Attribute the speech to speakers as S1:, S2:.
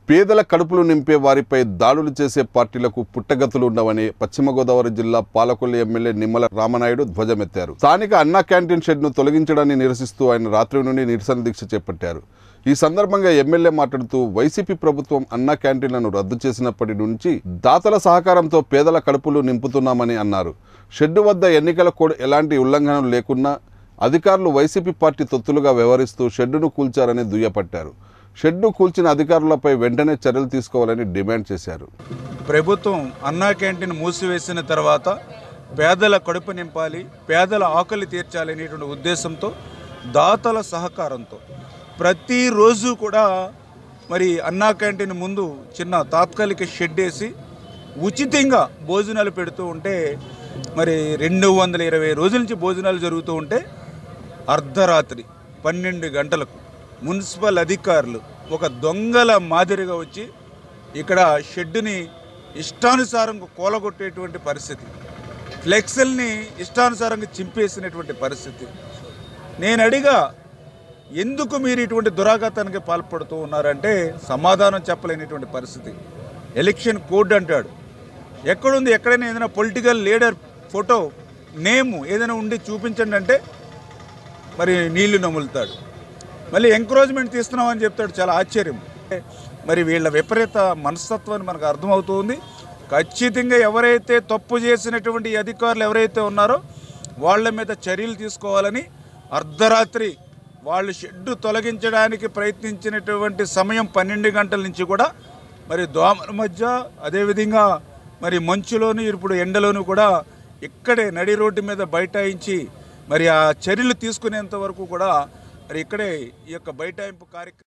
S1: పేదల కడుపులు నింపే వారిపై దాడులు చేసే పార్టీలకు పుట్టగతులు ఉండవని పశ్చిమ గోదావరి జిల్లా పాలకొల్లు ఎమ్మెల్యే నిమ్మల రామనాయుడు ధ్వజమెత్తారు స్థానిక అన్నా క్యాంటీన్ షెడ్ను తొలగించడాన్ని నిరసిస్తూ ఆయన రాత్రి నుండి నిరసన దీక్ష చేపట్టారు ఈ సందర్భంగా ఎమ్మెల్యే మాట్లాడుతూ వైసీపీ ప్రభుత్వం అన్నా క్యాంటీన్లను రద్దు చేసినప్పటి నుంచి దాతల సహకారంతో పేదల కడుపులు నింపుతున్నామని అన్నారు షెడ్డు వద్ద ఎన్నికల కోడ్ ఎలాంటి ఉల్లంఘనలు లేకున్నా అధికారులు వైసీపీ పార్టీ తొత్తులుగా వ్యవహరిస్తూ షెడ్డును కూల్చారని దుయ్యపట్టారు షెడ్డు కూల్చిన అధికారులపై వెంటనే చర్యలు తీసుకోవాలని డిమాండ్ చేశారు
S2: ప్రభుత్వం అన్నా క్యాంటీన్ మూసివేసిన తర్వాత పేదల కడుపు నింపాలి పేదల ఆకలి తీర్చాలి అనేటువంటి ఉద్దేశంతో దాతల సహకారంతో ప్రతిరోజు కూడా మరి అన్నా క్యాంటీన్ ముందు చిన్న తాత్కాలిక షెడ్ వేసి ఉచితంగా భోజనాలు పెడుతూ ఉంటే మరి రెండు వందల ఇరవై రోజుల నుంచి భోజనాలు జరుగుతూ ఉంటే అర్ధరాత్రి పన్నెండు గంటలకు మున్సిపల్ అధికారులు ఒక దొంగల మాదిరిగా వచ్చి ఇక్కడ షెడ్డుని ఇష్టానుసారంగా కూలగొట్టేటువంటి పరిస్థితి ఫ్లెక్సల్ని ఇష్టానుసారంగా చింపేసినటువంటి పరిస్థితి నేను అడిగా ఎందుకు మీరు ఇటువంటి దురాఘాతానికి పాల్పడుతూ ఉన్నారంటే సమాధానం చెప్పలేనటువంటి పరిస్థితి ఎలక్షన్ కోడ్ అంటాడు ఎక్కడుంది ఎక్కడైనా ఏదైనా పొలిటికల్ లీడర్ ఫోటో నేము ఏదైనా ఉండి చూపించండి అంటే మరి నీళ్లు నములుతాడు మళ్ళీ ఎంకరేజ్మెంట్ తీస్తున్నామని చెప్తాడు చాలా ఆశ్చర్యం మరి వీళ్ళ విపరీత మనస్తత్వాన్ని మనకు అర్థమవుతుంది ఖచ్చితంగా ఎవరైతే తప్పు చేసినటువంటి ఈ అధికారులు ఎవరైతే ఉన్నారో వాళ్ళ మీద చర్యలు తీసుకోవాలని అర్ధరాత్రి వాళ్ళు షెడ్డు తొలగించడానికి ప్రయత్నించినటువంటి సమయం పన్నెండు గంటల నుంచి కూడా మరి దోమల మధ్య అదేవిధంగా మరి మంచులోను ఇప్పుడు ఎండలోను కూడా ఇక్కడే నడి రోడ్డు మీద బైఠాయించి మరి ఆ చర్యలు తీసుకునేంత వరకు కూడా మరి ఇక్కడే ఈ యొక్క బైఠాయింపు కార్యక్రమం